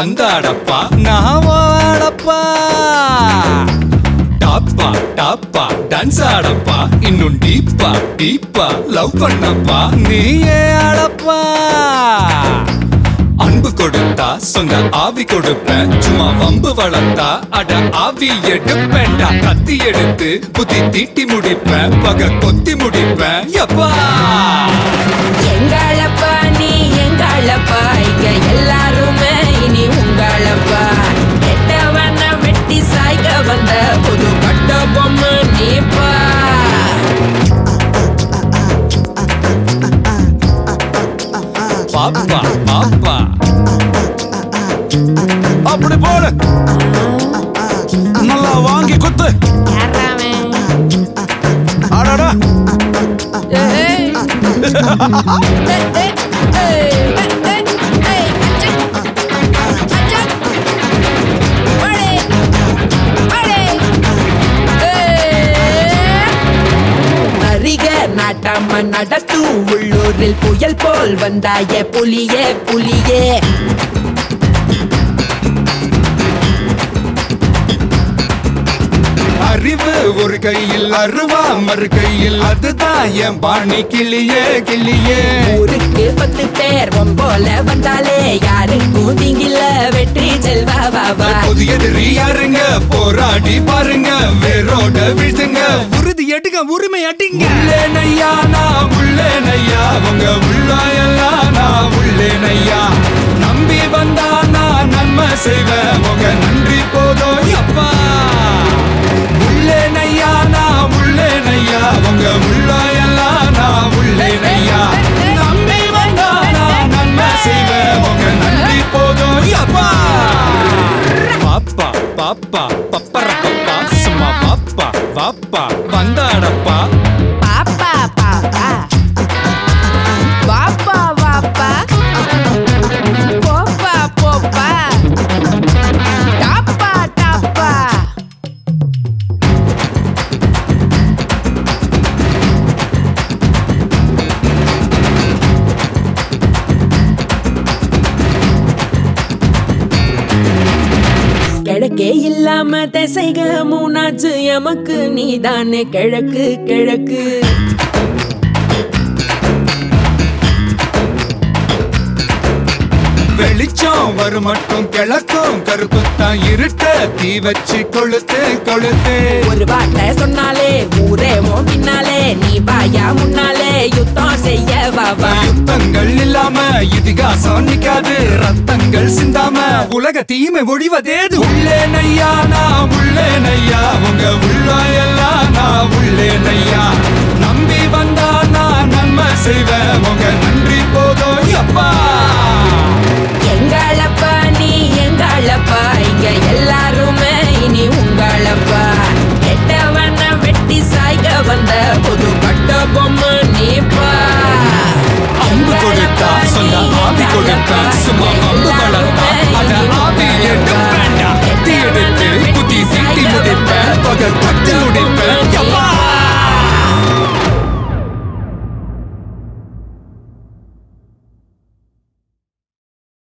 வந்தாடப்பா நான் வாடப்பா டாப்பா டாப்பா டான்ஸ் ஆடப்பா இன்னும் டீப்பா டீப்பா லவ் பண்ணப்பா நீயே ஆடப்பா அன்பு கொடுத்தா சொந்த ஆவி கொடுப்பேன் சும்மா வம்பு வளர்த்தா அட ஆவி எடுப்பேன்டா கத்தி எடுத்து புத்தி தீட்டி முடிப்பேன் பக கொத்தி முடிப்பேன் எப்பா எங்களப்பா நீ எங்களப்பா இங்க எல்லாருமே இனி உங்களப்பா கெட்டவன வெட்டி சாய்க்க வந்த புது பட்ட பொம்மை நீப்பா பாப்பா பாப்பா அப்படி போடு நல்லா வாங்கி குத்து அடடா ஏய். ஏய், ஏய், ஏய், ஏய், ஏய், அச்சக். அச்சக். அடே. அடே. ஏய். அறிக நாட்டாம நடத்தும் உள்ளூரில் புயல் போல் வந்தாய புலியே புலியே அறிவு ஒரு கையில் அருவா மறு கையில் அதுதான் என் பாணி கிளியே கிளியே ஊருக்கு பத்து பேர் போல வந்தாலே யாருக்கும் தீங்கில வெற்றி செல்வா வாவா புதியது யாருங்க போராடி பாருங்க வேரோட வீழ்த்துங்க உறுதி எடுங்க உரிமை அடிங்க உள்ளேனையா நான் உள்ளேனையா உங்க உள்ளாயெல்லாம் நான் உள்ளேனையா நம்பி வந்தா நான் நன்மை செய்வேன் உங்க நன்றி போதும் எப்பா உள்ளேனையா நான் உள்ளேனையா உங்க உள்ளாயெல்லாம் நான் உள்ளேனையா நம்பி வந்தா நான் நன்மை செய்வேன் உங்க நன்றி போதும் எப்பா பாப்பா பாப்பா பப்பர பப்பா சும்மா பாப்பா வாப்பா வந்தாடப்பா பாப்பா பாப்பா வாப்பா வாப்பா போப்பா போப்பா டாப்பா டாப்பா கிழக்கே இல்லாம திசைக மூணாச்சு எமக்கு நீதானே கிழக்கு கிழக்கு வெளிச்சம் வரும் மட்டும் கிழக்கும் கருப்புத்தான் இருட்ட தீ வச்சு கொளுத்து கொளுத்து ஒரு வார்த்தை சொன்னாலே ஊரே ஓ பின்னாலே நீ வாயா முன்னாலே யுத்தம் செய்ய வாவா யுத்தங்கள் இல்லாம இதிகாசம் நிக்காது ரத்தங்கள் சிந்தாம உலக தீமை ஒழிவதேது உள்ளே நையா நான் உள்ளே நையா உங்க உள்ளாயெல்லாம் நான் உள்ளே நையா நம்பி வந்தா நான் நன்மை செய்வேன் உங்க நன்றி போதும் எப்பா எங்களப்பா நீ எங்களப்பா இங்க எல்லாருமே இனி உங்களப்பா கெட்டவன வெட்டி சாய்க்க வந்த புது பட்ட பொம்மை நீப்பா அம்பு கொடுத்தா சொந்த ஆவி கொடுப்பேன்